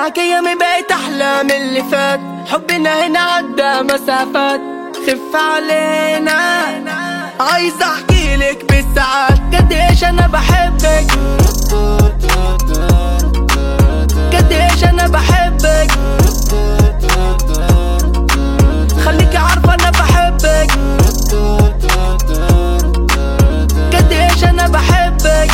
معك ايامي بقيت احلى من اللي فات حبنا هنا عدى مسافات خف علينا عايز احكي لك بالساعات قد ايش انا بحبك قد ايش انا بحبك خليكي عارفة انا بحبك قد ايش انا بحبك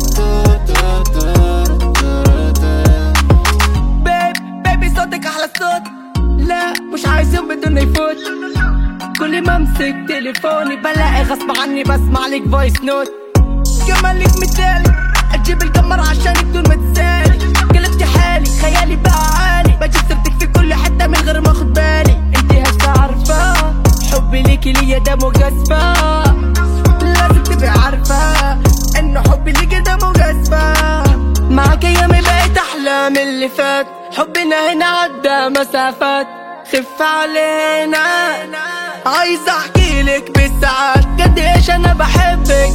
بيب بيبي صوتك احلى صوت لا مش عايز يوم بدون يفوت كل ما امسك تليفوني بلاقي غصب عني بسمع لك فويس نوت جمالك مثالي اجيب القمر عشانك دون ما تسالي قلبتي حالي خيالي بقى عالي بجيب سيرتك في كل حته من غير ما اخد بالي انت هسه عارفه حبي ليكي ليا ده مجازفه لازم تبقي عارفه انه حبي ليكي ده مجازفه معك ايامي بقيت احلى من اللي فات حبنا هنا عدى مسافات خف علينا عايز احكي لك بالساعات قد ايش انا بحبك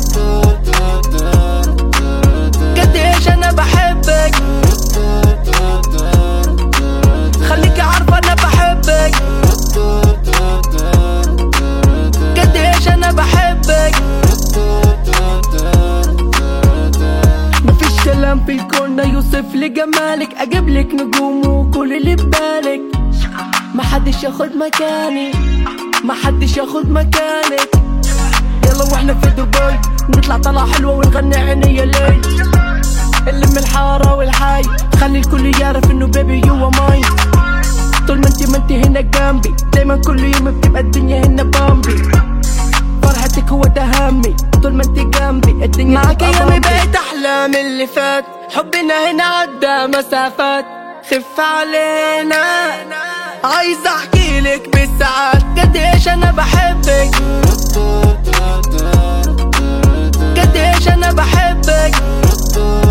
قد ايش انا بحبك خليكي عارفة انا بحبك قد ايش انا بحبك مفيش كلام في الكون ده يوصف لجمالك اجيب لك نجوم وكل اللي ببالك محدش ياخد مكاني محدش ياخد مكانك يلا واحنا في دبي نطلع طلعة حلوة ونغني عينيا ليل اللي من الحارة والحي خلي الكل يعرف انه بيبي يو ماين طول ما انت ما انت هنا جنبي دايما كل يوم بتبقى الدنيا هنا بامبي فرحتك هو ده همي طول ما انت جنبي الدنيا معاك ايامي بقيت احلى من اللي فات حبنا هنا عدى مسافات خف علينا عايز احكي لك بالساعات قد ايش انا بحبك قد ايش انا بحبك